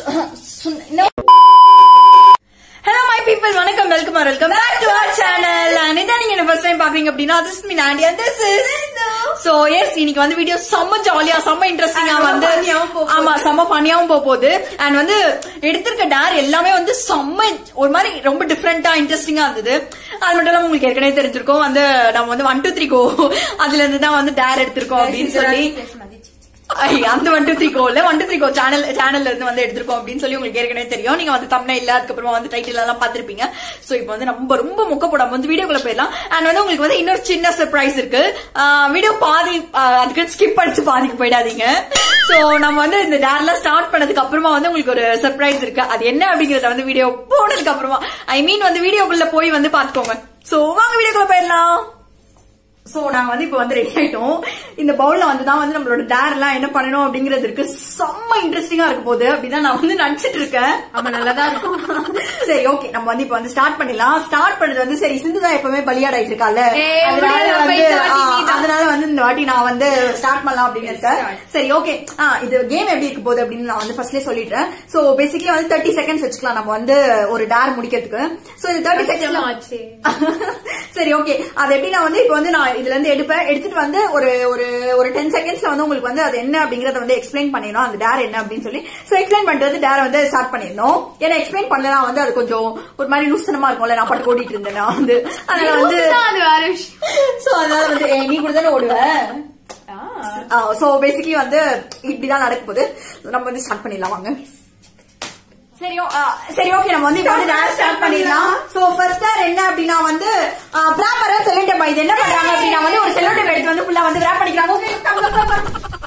Hello my people வணக்கம் welcome welcome back to our channel இதான் நீங்க ஃபர்ஸ்ட் டைம் பாக்குறீங்க அப்படின்னா this me Nandi and this is so yes இன்னைக்கு வந்து வீடியோ செம்ம ஜாலியா செம்ம இன்ட்ரெஸ்டிங்கா செம்ம வந்து funny-ஆவும் போக ஆமா செம்ம ஃபனியாவும் போக போகுது அண்ட் வந்து எடுத்திருக்க டேர் எல்லாமே வந்து செம்ம ஒரு மாதிரி ரொம்ப டிஃப்ரெண்டா இன்ட்ரெஸ்டிங்கா இருந்தது அது மட்டும் இல்லாம உங்களுக்கு ஏற்கனவே தெரிஞ்சிருக்கோம் வந்து நம்ம வந்து ஒன் டூ த்ரீ கோ அதுல இருந்து தான் வந்து டேர் எடுத்திருக்கோம் அப்படின்னு சொல்லி ஐ, அந்த ஒன் டூ த்ரீ கோல one two three go channel சேனல்ல இருந்து வந்து எடுத்திருக்கோம் அப்படின்னு சொல்லி உங்களுக்கு ஏற்கனவே தெரியும் நீங்க வந்து தமிழ் இல்ல அதுக்கப்புறமா வந்து டைட்டில் எல்லாம் பாத்திருப்பீங்க சோ இப்போ வந்து ரொம்ப ரொம்ப முக்க போடாம வந்து வீடியோக்குள்ள போயிடலாம் அண்ட் வந்து உங்களுக்கு வந்து இன்னொரு சின்ன சர்ப்ரைஸ் இருக்கு வீடியோ பாதி ஆஹ், அதுக்கு ஸ்கிப் அடிச்சு பாதிக்கு போயிடாதீங்க சோ நம்ம வந்து இந்த டேர்லாம் ஸ்டார்ட் பண்ணதுக்கு அப்புறமா வந்து உங்களுக்கு ஒரு சர்ப்ரைஸ் இருக்கு அது என்ன அப்படிங்கறத வந்து வீடியோ போனதுக்கு அப்புறமா ஐ மீன் வந்து வீடியோக்குள்ள போய் வந்து பாத்துக்கோங்க சோ வாங்க வீடியோக்குள்ள போயிடலாம் சோ நாங்க வந்து இப்ப வந்து ரெடி ஆயிட்டோம் இந்த பவுல்ல வந்து தான் வந்து நம்மளோட டேர் எல்லாம் என்ன பண்ணணும் அப்படிங்கிறது இருக்கு செம்ம இன்ட்ரெஸ்டிங்கா இருக்க போகுது அப்படிதான் நான் வந்து நினைச்சிட்டு இருக்கேன் ஆமா நல்லாதான் இருக்கும் சரி ஓகே நம்ம வந்து இப்ப வந்து ஸ்டார்ட் பண்ணிடலாம் ஸ்டார்ட் பண்ணது வந்து சரி சிந்து தான் எப்பவுமே பலியாடாயிட்டு இருக்கால ஏய், அதனால முடியாது, வந்து போய் இந்த வாட்டி ஆ, நீதான். அதனால வந்து இந்த வாட்டி நான் வந்து ஸ்டார்ட் பண்ணலாம் அப்படின்னு இருக்கேன் Start. சரி ஓகே இது கேம் எப்படி இருக்க போகுது அப்படின்னு நான் வந்து ஃபர்ஸ்ட்லயே சொல்லிடுறேன் சோ பேசிக்கலி வந்து தேர்ட்டி செகண்ட்ஸ் வச்சுக்கலாம் நம்ம வந்து ஒரு டேர் முடிக்கிறதுக்கு சோ இது தேர்ட்டி செகண்ட்ஸ் ஆச்சு. சரி ஓகே அது எப்படி நான் வந்து இப்போ வந்து நான் இதுல இருந்து எடுப்பேன் எடுத்துட்டு வந்து ஒரு ஒரு ஒரு டென் செகண்ட்ஸ்ல வந்து உங்களுக்கு வந்து அது என்ன அப்படிங்கறத வந்து எக்ஸ்பிளைன் பண்ணிடணும் அந்த டேர் என்ன அப்படின்னு சொல்லி சோ எக்ஸ்பிளைன் பண்றது டேர் வந்து ஸ்டார்ட் பண்ணிடணும் ஏன்னா எக்ஸ்பிளைன் பண்ணலாம் வந்து அது கொஞ்சம் ஒரு மாதிரி லூசனமா இருக்கும்ல நான் பாட்டு ஓடிட்டு இருந்தேன் நான் வந்து அதனால வந்து லூசுதான், அது வேற விஷயம் சோ அதனால வந்து ஏய், நீ கூட தானே ஓடுவேன் சோ பேசிக்கலி வந்து இப்படிதான் நடக்க போகுது நம்ம வந்து ஸ்டார்ட் பண்ணிடலாம் வாங்க சரி ஓ- ஆ, சரி ஓகே நம்ம வந்து இப்போ வந்து டான்ஸ் ஸ்டார்ட் பண்ணிடலாம் சோ ஃபர்ஸ்ட் என்ன அப்படின்னா வந்து ப்ராப்பரா செல்லோடேப் இது என்ன பண்றாங்க அப்படின்னா வந்து ஒரு செல்லோடேப் எடுத்து வந்து ஃபுல்லா வந்து ரேப் பண்ணிக்கிறாங்க ஓகே கம் கம் கம்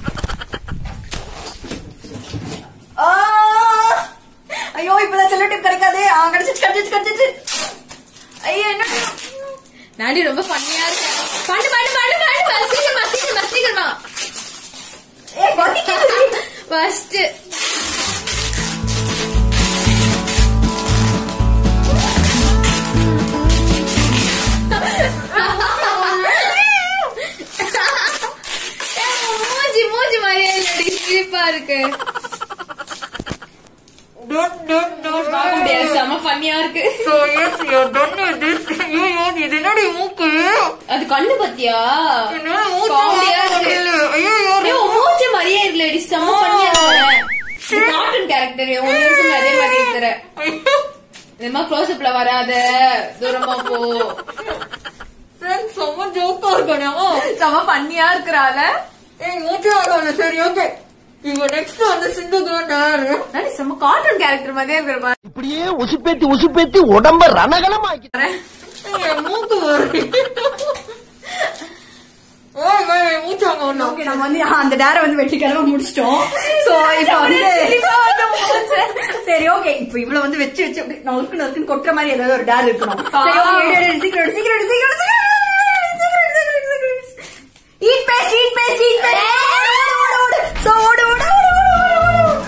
ஐயோ இப்பதான் செல்லோடேப் கிடைக்காது ஆ, கிடைச்சிச்சு கிடைச்சிச்சு கிடைச்சிச்சு ஐயோ என்ன நாடி ரொம்ப ஃபன்னியா இருக்கு பாடு பாடு பாடு பாடு பாடு. சீக்கிரமா சீக்கிரமா சீக்கிரமா ஏ வலிக்குது ஃபர்ஸ்ட் மூஞ்சி மூஞ்சி மாதிரியே இல்லடி சிரிப்பா இருக்கு Don't, don't, don't. பார்க்க முடியாது செம ஃபன்னியா இருக்கு So yes, you're done with this. ஐயோ, இது என்னடி மூக்கு? அது கண்ணு பத்தியா என்னால மூச்சு காமெடியா வாங்க இருக்கு முடியல. ஐயோ, ஏய், உன் மூஞ்சி மாதிரியே இருக்குல்லடி செம ஃபன்னியா இருக்கு கார்ட்டூன் கேரக்டர் ஒன்னு இருக்கும் அதே மாதிரி இருக்கிற ஐயோ. இந்த மாதிரி க்ளோஸ் அப்ல வராத தூரமா போ Friends, செம்ம joke ஆ இருக்கானே. ஆ. செம ஃபன்னியா இருக்கிறால ஏய், மூச்சு வாங்காத. சரி, okay. இப்போ next வந்து சிந்து தான் யாரு? நாடி செம கார்ட்டூன் கேரக்டர் மாதிரியே இருக்கிற பாரு இப்படியே உசுப்பேத்தி உசுப்பேத்தி உடம்ப ரணகலமாக்கி ஏய், என் மூக்கு வருது. ஓய், ஓய், ஓய், மூச்சு வாங்க ஒண்ணு. Okay, நம்ம வந்து அந்த டேரை வந்து வெற்றிக்கிழமை முடிச்சிட்டோம் சோ இப்போ வந்து சரி ஓகே இப்போ இவ்வளவு வந்து வச்சு வச்சு அப்படி நொறுக்கு நொறுக்குன்னு கொட்டுற மாதிரி ஏதாவது ஒரு டேர் இருக்கணும் சரி okay, எடு, எடு, சீக்கிரம் எடு, சீக்கிரம் எடு, சீக்கிரம் எடு, சீக்கிரம் எடு, சீக்கிரம் எடு, சீக்கிரம் எடு, சீக்கிரம் எடு. Eat paste, eat paste, eat paste. ஓடு, ஓடு, ஓடு. So, ஓடு, ஓடு, ஓடு, ஓடு, ஓடு, ஓடு.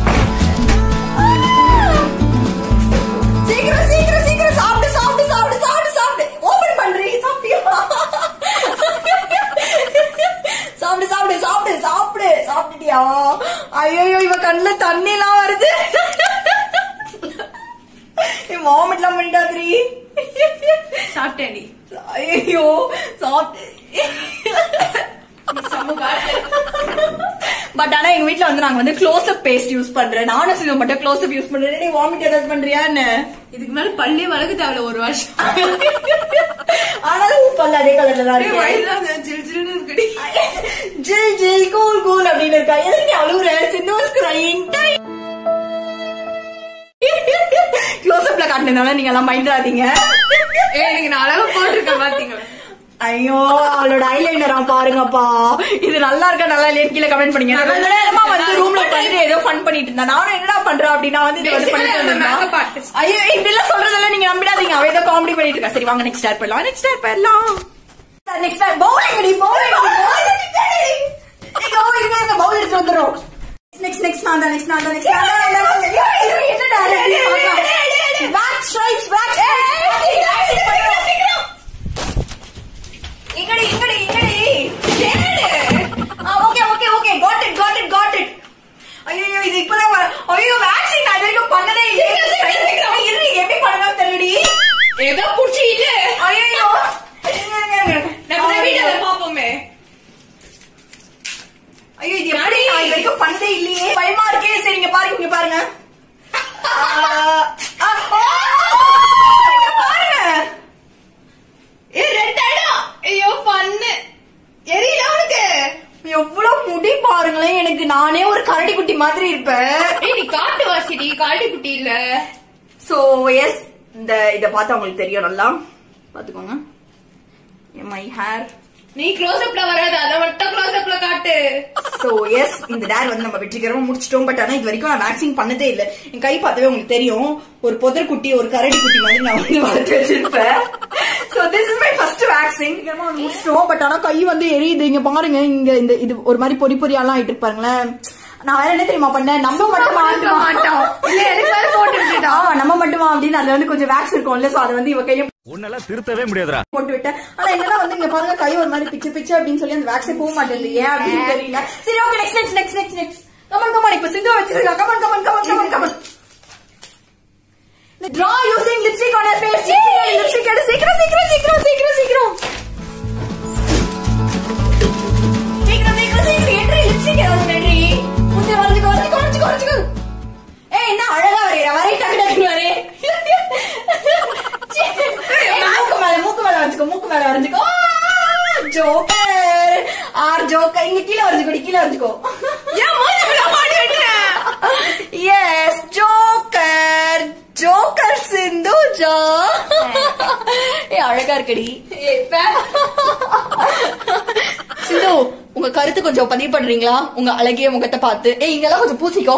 சீக்கிரம் சீக்கிரம் சீக்கிரம் சாப்பிடு சாப்பிடு சாப்பிடு சாப்பிடு சாப்பிடு ஓபன் பண்றீ சாப்பிட்டியா சாப்பிடு சாப்பிடு சாப்பிடு சாப்பிடு சாப்பிட்டுட்டியா ஐயோ இவ கண்ணுல தண்ணி எல்லாம் வருது வாமிட்லாம் பண்ணிட்டாதிரி சாப்பிட்டேன் ஐயோ சாப்பிட்டு பட் ஆனா எங்க வீட்ல வந்து நாங்க வந்து க்ளோஸ் அப் பேஸ்ட் யூஸ் பண்றேன் நானும் சிவம் மட்டும் க்ளோஸ் அப் யூஸ் பண்றேன் நீ வாமிட் ஏதாவது பண்றியான்னு இதுக்கு மேல பள்ளி வளர்க்க தேவையில்ல ஒரு வருஷம் ஆனாலும் உன் பல்லு அதே கலர்ல தான் இருக்கு வயதான ஜில் ஜில்னு இருக்குடி ஜில் ஜில் கூல் கூல் அப்படின்னு இருக்கா எதுக்கு நீ அழுகுற சிந்து கிரைங் க்ளோஸ் அப்ல காட்டினதால நீங்க எல்லாம் பயந்துடாதீங்க ஏய் நீங்க நான் அழகா போட்டிருக்கேன் பாத்தீங்களா ஐயோ அவளோட ஐலைனரா பாருங்கப்பா இது நல்லா இருக்கா நல்லா இல்லையா கீழே கமெண்ட் பண்ணுங்க நான் கொஞ்ச நேரமா வந்து ரூம்ல உட்காந்து ஏதோ ஃபன் பண்ணிட்டு இருந்தேன் நானும் என்னடா பண்றேன் அப்படின்னா வந்து இது வந்து பண்ணிட்டு Basically, இருந்தேன். makeup artist. ஐயோ இப்படி எல்லாம் சொல்றதெல்லாம் நீங்க நம்பிடாதீங்க அவ ஏதோ காமெடி பண்ணிட்டு இருக்கா சரி வாங்க நெக்ஸ்ட் ஸ்டார்ட் பண்ணலாம் நெக்ஸ்ட் ஸ்டார்ட் பண்ணலாம் நெக்ஸ்ட் ஸ்டார்ட் பவுலிங் அடி பவுலிங் நீங்க இருங்க இந்த பவுல் எடுத்து வந்துரும் நெக்ஸ்ட் நெக்ஸ்ட் நான் தான் நெக்ஸ்ட் நான் தான் நெக்ஸ்ட் நான் தான் என்னடா பேக் ஸ்ட்ரைப்ஸ் பேக் இங்கடி இங்கடி இங்கடி okay okay okay got it got it got it ஐயோ இது இப்பதான் வ- ஐயோ வேக்சின் குட்டி காட்டி குட்டி இல்ல சோ எஸ் இந்த இத பார்த்தா உங்களுக்கு தெரியும் நல்லா பாத்துக்கோங்க மை ஹேர் நீ க்ளோஸ் அப்ல வராது அத மட்டும் க்ளோஸ் அப்ல காட்டு சோ எஸ் இந்த டேர் வந்து நம்ம வெற்றிகரமா முடிச்சிட்டோம் பட் ஆனா இது வரைக்கும் நான் வேக்சிங் பண்ணதே இல்ல என் கை பார்த்தாவே உங்களுக்கு தெரியும் ஒரு புதர் குட்டி ஒரு கரடி குட்டி மாதிரி நான் வந்து வளர்த்து வச்சிருப்பேன் so this is my first waxing முடிச்சிட்டோம் பட் ஆனா கை வந்து எரியுது இங்க பாருங்க இங்க இந்த இது ஒரு மாதிரி பொறி பொரியாலாம் ஆயிட்டு இருப்பாருங்களேன் நான் வேற என்ன தெரியுமா பண்ணேன் நம்ம மட்டும் பண்ணிருக்க மாட்டோம். இல்ல, எனக்கு வேற போட்டு விட்டுட்டோம். ஆமா நம்ம மட்டுமா அப்படின்னு அதுல வந்து கொஞ்சம் வேக்ஸ் இருக்கும்ல சோ அது வந்து இவ கையை உன்னெல்லாம் திருத்தவே முடியாதுடா போட்டு விட்டேன் ஆனா என்னன்னா வந்து இங்க பாருங்க கை ஒரு மாதிரி பிச்சு பிச்சு அப்படின்னு சொல்லி அந்த வேக்ஸே போக மாட்டேங்குது ஏன் அப்படின்னு தெரியல சரி okay next next next next next come on come on இப்ப சிந்து வச்சிருக்கா come on come on come on come on come on Draw using lipstick on your face. சீக்கிரம் lipstick எடு. சீக்கிரம் சீக்கிரம் சீக்கிரம் சீக்கிரம் சீக்கிரம் சீக்கிரம் சீக்கிரம் சீக்கிரம் என்றி lipstick ஏதாவது நன்றி கொஞ்சம் வரைஞ்சுக்கோ வரைஞ்சுக்கோ வரைஞ்சுக்கோ வரைஞ்சுக்கோ ஏய் என்ன அழகா வரையற வரை டக்கு டக்குன்னு வரைய மூக்கு மேல மூக்கு மேல வரைஞ்சுக்கோ மூக்கு மேல வரைஞ்சுக்கோ ஜோக்கர் ஆர் ஜோக்கர் இங்க கீழே வரைஞ்சுக்கோ கீழே வரைஞ்சுக்கோ ஏன் மூஞ்சி மேல மாட்டி வைக்கிறேன் எஸ் ஜோக்கர் ஜோக்கர் சிந்து ஜோ ஏ அழகா இருக்கடி இப்ப சிந்து உங்க கருத்து கொஞ்சம் பதிவு பண்றீங்களா உங்க அழகிய முகத்தை பார்த்து ஏய் இங்கெல்லாம் கொஞ்சம் பூசிக்கோ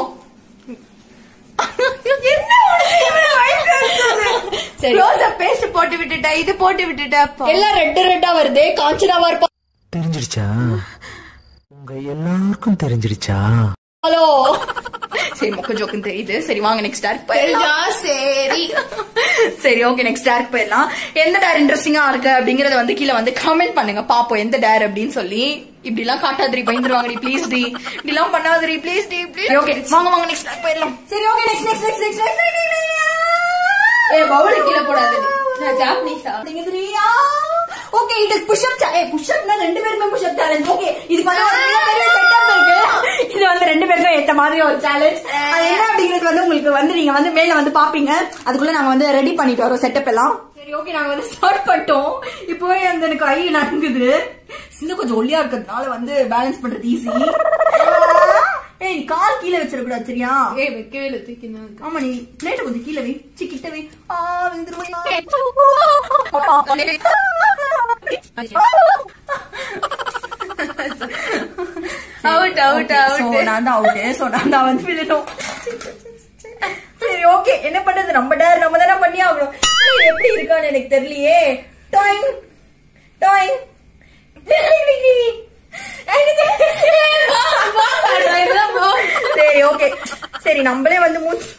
என்ன உனக்கு இவ்வளவு வயசு இருக்குது? சரி க்ளோஸ் அப் பேஸ்ட் போட்டு விட்டுட்டா இது போட்டு விட்டுட்டா அப்போ. எல்லாம் ரெட் ரெட்டா வருதே காஞ்சனாவா இருப்பா தெரிஞ்சிடுச்சா உங்க எல்லாருக்கும் தெரிஞ்சிடுச்சா ஹலோ சரி மொக்க ஜோக்குன்னு தெரியுது சரி வாங்க நெக்ஸ்ட் டேரக்ட் போயிடலாம் சரி சரி ஓகே நெக்ஸ்ட் டேரக்ட் போயிடலாம் எந்த டேர் இன்ட்ரெஸ்டிங்கா இருக்கு அப்படிங்கறத வந்து கீழே வந்து கமெண்ட் பண்ணுங்க பாப்போம் எந்த டேர் அப்படின்னு சொல்லி இப்படி எல்லாம் காட்டாதிரி பயந்துருவாங்க ப்ளீஸ் டி இப்படி எல்லாம் பண்ணாதிரி ப்ளீஸ் டி ப்ளீஸ் ஓகே வாங்க வாங்க நெக்ஸ்ட் டேரக்ட் போயிடலாம் சரி okay next next next next ஏ பவுல கீழ போடாத நான் ஜாப்பனீஸா okay it is push up ஏ புஷ் அப்னா ரெண்டு பேருமே புஷ் அப் சேலஞ்ச் ஓகே இதுக்கு வந்து ஒரு மிகப்பெரிய செட்டப் இருக்கு இது வந்து ரெண்டு பேருக்கும் ஏத்த மாதிரி ஒரு சேலஞ்ச் அது என்ன அப்படிங்கிறது வந்து உங்களுக்கு வந்து நீங்க வந்து மேல வந்து பாப்பீங்க அதுக்குள்ள நாங்க வந்து ரெடி பண்ணிட்டு வரோம் செட்டப் எல்லாம் சரி ஓகே நாங்க வந்து ஸ்டார்ட் பண்ணிட்டோம் இப்போவே வந்து எனக்கு ஐ நடுங்குது சின்ன கொஞ்சம் ஒல்லியா இருக்கிறதுனால வந்து பேலன்ஸ் பண்றது ஈஸி ஏய் நீ கால் கீழே வச்சிடக்கூடாது சரியா ஏய் வைக்கவே இல்லை தூக்கி தான் இருக்கு. ஆமா நீ பிளேட்ட கொஞ்சம் கீழே வை சி கிட்ட வை ஆ Out, out, out. நான் தான் அவுட் சோ நான் தான் வந்து விழணும் சரி ஓகே என்ன பண்றது நம்ம டேர் நம்ம தானே பண்ணி ஆகணும் ஆனா, இது எப்படி இருக்கான்னு எனக்கு தெரியலையே டாயிங் டாயிங் சரி ஓகே சரி நம்மளே வந்து மூச்சு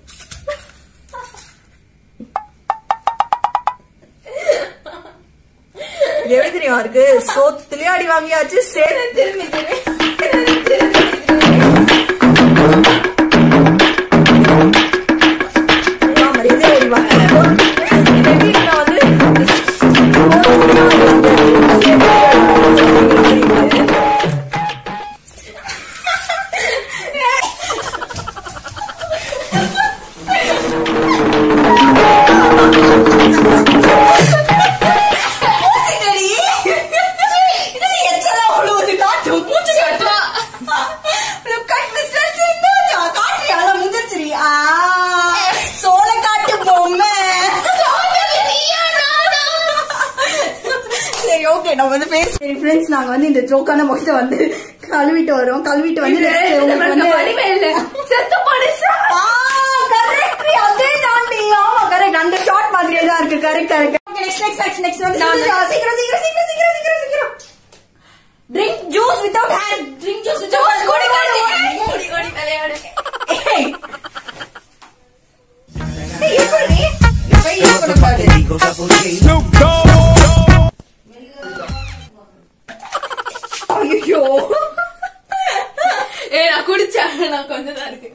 இது எப்படி தெரியுமா இருக்கு சோத்துலயும் அடி வாங்கியாச்சு சேர்த்து ஆமா, இதே அடி வாங்கியாச்சு. இது எப்படி இருக்குன்னா வந்து சோத்துலயும் அடி வாங்கியாச்சு, சேர்த்து அடி வாங்கியாச்சு. மூச்சுக்கடி. இது எச்சலா அவ்வளவு காட்டு மூச்சு காட்டு Look at Mr. சிந்தூஜா. காட்டுறியா? அதான் முடிஞ்சிருச்சுடி. ஆ, சோளக்காட்டு பொம்மை. சரி ஓகே நம்ம வந்து பேச சரி ஃப்ரெண்ட்ஸ் நாங்க வந்து இந்த ஜோக்கான முகத்தை வந்து கழுவிட்டு வரோம் கழுவிட்டு வந்து இது next உங்களுக்கு நமக்கு வந்து வலிமை இல்ல. செத்து மனுஷா. ஆ, correct. அதே தாண்டி. ஆமா, correct. அந்த shot மாதிரியே தான் இருக்கு. correct, correct. Okay, next, next, next, next வந்து நான் சிந்துஜா. சீக்கிரம், சீக்கிரம், சீக்கிரம், சீக்கிரம், சீக்கிரம், சீக்கிரம். Drink juice without hand. Drink juice without juice hand. குடி, ஓடு, குடி, ஓடு, ஓடு. குடி, குடி, விளையாடு. ஏய். ஏய், எப்படி? கை use பண்ணக்கூடாது. ஐயோ ஏய், நான் குடிச்சேன் நான் கொஞ்சம் தான் இருக்கு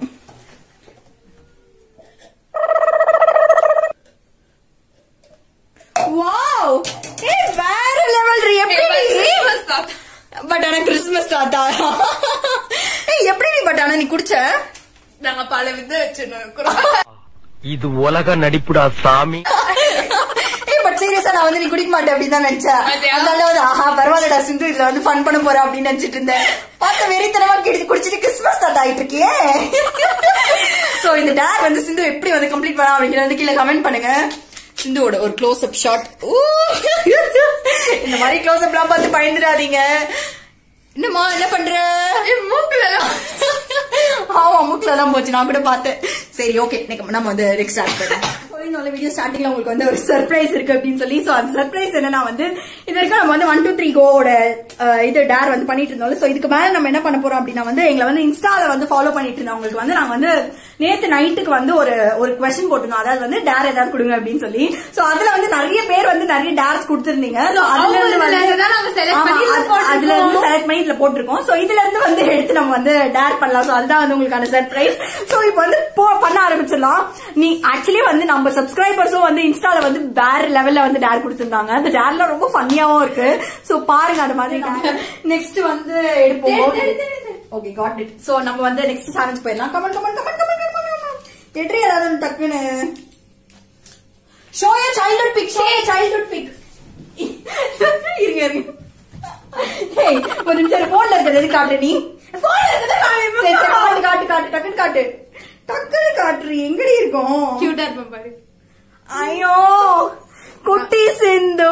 வாவ் ஏய் வேற லெவல் எப்படி கிறிஸ்மஸ் தாத்தா. பட் ஆனா கிறிஸ்மஸ் தாத்தா ஏய் எப்படி நீ பட் ஆனா நீ குடிச்ச நாங்க பல விதம் வச்சுன்னு இருக்கிறோம் இது உலக நடிப்புடா சாமி ஏய் பட் சரி சீரியஸா நான் வந்து நீ குடிக்க மாட்டேன் அப்படின்னு தான் நினைச்சேன் பாத்தியா? அதனால வந்து ஆஹா பரவாயில்லடா சிந்து இதுல வந்து ஃபன் பண்ண போறேன் அப்படின்னு நினைச்சிட்டு இருந்தேன் பார்த்த வெறித்தனமா கிடி குடிச்சிட்டு கிறிஸ்மஸ் தாத்தா ஆயிட்டு இருக்கியே சோ இந்த டேர் வந்து சிந்து எப்படி வந்து கம்ப்ளீட் பண்ணலாம் அப்படிங்கறது வந்து கீழே கமெண்ட் பண்ணுங்க சிந்துவோட ஒரு க்ளோஸ் அப் ஷாட் இந்த மாதிரி க்ளோஸ் அப்லாம் பார்த்து பயந்துடாதீங்க என்னம்மா என்ன பண்ற மூக்குல ஆமா மூக்குல தான் போச்சு நான் கூட பார்த்தேன் சரி ஓகே நம்ம வந்து நெக்ஸ்ட் ஸ்டார்ட் பண்ணலாம் இன்னொரு வீடியோ ஸ்டார்டிங்ல உங்களுக்கு வந்து ஒரு சர்ப்ரைஸ் இருக்கு அப்படின்னு சொல்லி சோ அந்த சர்ப்ரைஸ் என்னன்னா வந்து இது வரைக்கும் நம்ம வந்து ஒன் டூ த்ரீ கோட இது டேர் வந்து பண்ணிட்டு இருந்தோம் சோ இதுக்கு மேல நம்ம என்ன பண்ண போறோம் அப்படின்னா வந்து எங்களை வந்து இன்ஸ்டால வந்து ஃபாலோ பண்ணிட்டு இருந்தவங்களுக்கு வந்து நாங்க வந்து நேத்து நைட்டுக்கு வந்து ஒரு ஒரு கொஸ்டின் போட்டிருந்தோம் அதாவது வந்து டேர் ஏதாவது கொடுங்க அப்படின்னு சொல்லி சோ அதுல வந்து நிறைய பேர் வந்து நிறைய டேர்ஸ் கொடுத்திருந்தீங்க So, அதுல இருந்து அவங்கள வந்து தான் நாங்க select ஆமா, பண்ணி இதுல அது- போட்டிருக்கோம். அதுல இருந்து செலக்ட் பண்ணி இதுல போட்டிருக்கோம் சோ இதுல இருந்து வந்து எடுத்து நம்ம வந்து டேர் பண்ணலாம் சோ அதுதான் வந்து உங்களுக்கான சர்ப்ரைஸ் சோ இப்போ வந்து போ- பண்ண ஆரம்பிச்சிடலாம் நீ ஆக்சுவலி வந்து நம்ம சப்ஸ்கிரைபர்ஸும் வந்து இன்ஸ்டால வந்து வேற லெவல்ல வந்து டேர் கொடுத்திருந்தாங்க அந்த டேர்ல ரொம்ப ஃபன்னியாவும் இருக்கு சோ பாருங்க அந்த மாதிரி நெக்ஸ்ட் வந்து எடுப்போம் ஓகே காட் இட் சோ நம்ம வந்து நெக்ஸ்ட் சேலஞ்ச் போயிடலாம் comment comment comment comment comment எட்ரி ஏதாவது ஒண்ணு டக்குன்னு show a childhood pic show a childhood pic இருங்க இருங்க ஏய், ஒரு நிமிஷம் போன்ல இருக்கிறது எது காட்டு நீ போன்ல இருக்கிறது காட்டு சரி, சரி, காட்டு காட்டு காட்டு டக்குன்னு காட்டு டக்குன்னு காட்டுறி எங்கடி இருக்கும் கியூட்டா இருப்பேன் பாரு ஐயோ குட்டி சிந்து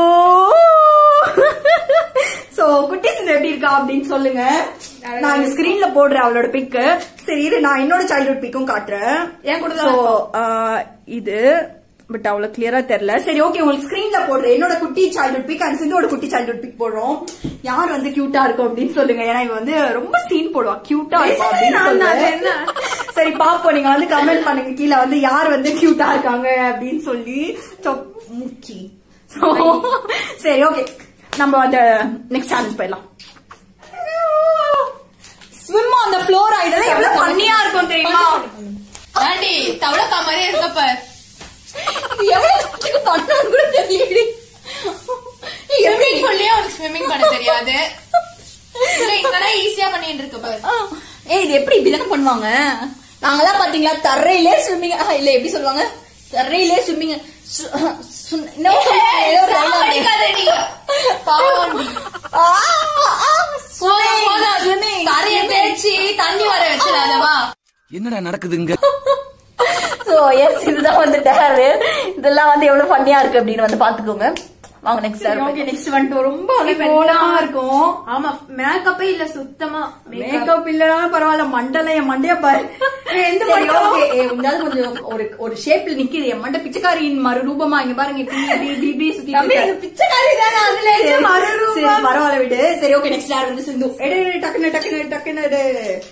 சோ குட்டி சிந்து எப்படி இருக்கா அப்படின்னு சொல்லுங்க நான் இந்த ஸ்கிரீன்ல போடுறேன் அவளோட பிக்கு சரி இரு நான் என்னோட சைல்ட்ஹுட் பிக்கும் காட்டுறேன் என் கூட சோ தான் இது பட் அவ்வளவு கிளியரா தெரியல சரி ஓகே உங்களுக்கு ஸ்கிரீன்ல போடுறேன் என்னோட குட்டி சைல்ட்ஹுட் பிக் அண்ட் சிந்துவோட குட்டி சைல்ட்ஹுட் பிக் போடுறோம் யார் வந்து கியூட்டா இருக்கும் அப்படின்னு சொல்லுங்க ஏன்னா இவ வந்து ரொம்ப சீன் போடுவா கியூட்டா இருக்கும் அப்படின்னு நான் தான், சொல்லுங்க என்ன? சரி பாப்போம் நீங்க வந்து கமெண்ட் பண்ணுங்க கீழே வந்து யார் வந்து கியூட்டா இருக்காங்க அப்படின்னு சொல்லி So, முக்கி So, சரி ஓகே நம்ம அந்த நெக்ஸ்ட் சேலஞ்ச் போயிடலாம் ஸ்விம் ஆன் த ஃப்ளோர் இதெல்லாம் எவ்வளவு ஃபன்னியா இருக்கும் தெரியுமா ஆண்டி தவளக்கா மாதிரியே இருக்கப்ப இது எவ்வளவு கஷ்டத்துக்கு பண்ணணும்னு கூட தெரியல ஸ்விம்மிங் சொல்லியே அவனுக்கு ஸ்விம்மிங் பண்ண தெரியாது இல்ல இங்கதான் ஈஸியா பண்ணிட்டு இருக்க பாரு ஏய் இது எப்படி இப்படிதானே பண்ணுவாங்க நாங்கெல்லாம் பாத்தீங்களா தரையிலே ஸ்விம்மிங் இல்ல எப்படி சொல்லுவாங்க தரையிலே ஸ்விம்மிங் சாவடிக்காதடி. பாவம் நீ. போதும், போதும். தரையை தேய்ச்சி தண்ணி வர வச்சிடாதவா என்னடா நடக்குதுங்க சோ எஸ் இதுதான் வந்து டேரு இதெல்லாம் வந்து எவ்வளவு ஃபன்னியா இருக்கு அப்படின்னு வந்து பாத்துக்கோங்க வாங்க நெக்ஸ்ட் ஓகே நெக்ஸ்ட் வந்துட்டு ரொம்ப கோலமா இருக்கும் ஆமா மேக்கப்பே இல்ல சுத்தமா மேக்கப் இல்லனாலும் பரவாயில்ல மண்டல என் மண்டைய பாரு எந்த ஓகே உங்களால கொஞ்சம் ஒரு ஒரு ஷேப்ல நிக்குது என் மண்டை பிச்சைக்காரியின் மறு ரூபமா இங்க பாருங்க இப்படி இப்படி இப்படி இப்படி சுத்திட்டு இருக்கு. பிச்சைக்காரி தானே அதுல சரி, இருந்து மறுரூபம். சரி, பரவாயில்ல விடு சரி ஓகே நெக்ஸ்ட் யார் வந்து சிந்து எடு எடு, டக்குனு டக்குனு டக்குனு எடு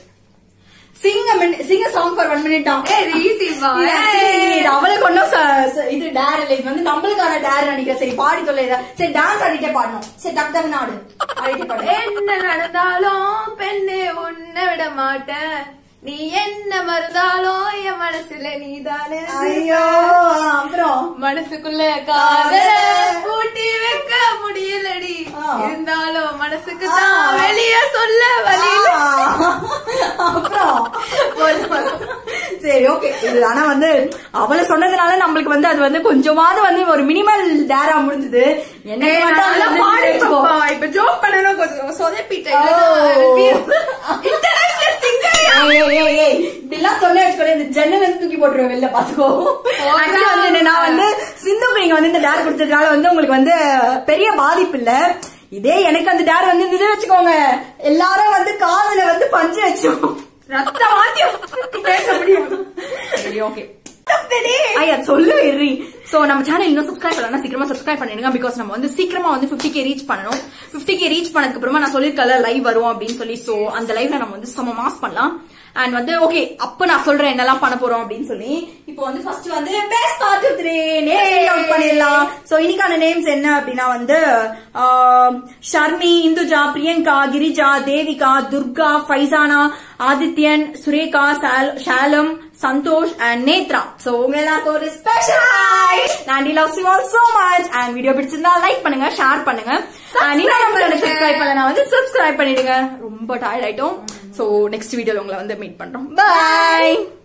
சிங்க சிங்க சாங் ஃபார் ஒன் மினிட் ஏய், இது easy பா. இது அவளுக்கு ஒன்னும் ச- ச- இது டேர் இல்ல இது வந்து நம்மளுக்கான டேர் நினைக்கிறேன் சரி பாடி தொல்லை இத. சரி டான்ஸ் ஆடிட்டே பாடணும் சரி டக்கு டக்கு ஆடு ஆடிட்டே பாடு என்ன நடந்தாலும் பெண்ணே உன்னை விட மாட்டேன் நீ என்ன மறந்தாலும் என் மனசுல நீதானே ஐயோ அப்புறம் மனசுக்குள்ள காதல பூட்டி வைக்க முடியலடி ஆ. இருந்தாலும் மனசுக்கு தான் வெளிய சொல்ல வழி இல்ல. அப்புறம் போதும், போதும். சரி ஓகே இது ஆனா வந்து அவளை சொன்னதுனால நம்மளுக்கு வந்து அது வந்து கொஞ்சமாவது வந்து ஒரு மினிமல் டேரா முடிஞ்சது என்ன ஏய், மட்டும் நல்லா அதுல பாடி வச்சுக்கோ. பாப்பா. இப்ப joke பண்ணணும் கொஞ்சம் சொதப்பிட்டேன். ஓ. இல்லைன்னா international singer யா? ஏய், ஏய், ஏய், ஏய், இப்படிலாம் சொன்ன வச்சுக்கோ இந்த ஜன்னல் வந்து தூக்கி போட்டுருவேன் வெளில பாத்துக்கோ Actually வந்து என்னன்னா வந்து சிந்துக்கு நீங்க வந்து இந்த டேர் கொடுத்ததுனால வந்து உங்களுக்கு வந்து பெரிய பாதிப்பு இல்ல இதே எனக்கு அந்த டேர் வந்து இது வச்சுக்கோங்க எல்லாரும் வந்து காதுல வந்து பஞ்சு வச்சோம் ரத்த வாத்தியம் பேச முடியும் சரி ஓகே ஐயா சொல்லு இறி சோ நம்ம சேனல் இன்னும் சப்ஸ்கிரைப் பண்ணலாம் சீக்கிரமா சப்ஸ்கிரைப் பண்ணிடுங்க பிகாஸ் நம்ம வந்து சீக்கிரமா வந்து 50k கே ரீச் பண்ணணும் 50k கே ரீச் பண்ணதுக்கு அப்புறமா நான் சொல்லிருக்கல லைவ் வரும் அப்படின்னு சொல்லி சோ அந்த லைவ்ல நம்ம வந்து செம மாஸ் பண்ணலாம் அண்ட் வந்து ஓகே அப்ப நான் சொல்றேன் என்னெல்லாம் பண்ண போறோம் அப்படின்னு சொல்லி இப்போ வந்து ஃபர்ஸ்ட் வந்து best part of name out பண்ணிடலாம் சோ இன்னைக்கான நேம்ஸ் என்ன அப்படின்னா வந்து ஆம், ஷர்மி இந்துஜா பிரியங்கா கிரிஜா தேவிகா துர்கா ஃபைசானா ஆதித்யன் சுரேகா சால்- ஷாலம் சந்தோஷ் அண்ட் நேத்ரா சோ உங்க எல்லாருக்கும் ஒரு ஸ்பெஷல் ஹாய் நான் love you all so much and video பிடிச்சிருந்தா லைக் பண்ணுங்க ஷேர் பண்ணுங்க அண்ட் இன்னும் நம்ம சேனல் சப்ஸ்கிரைப் பண்ணலாம் வந்து சப்ஸ்கிரைப் பண்ணிடுங்க ரொம்ப டயர்ட் ஆயிட்டோம் சோ நெக்ஸ்ட் வீடியோல உங்களை வந்து மீட் பண்றோம் பை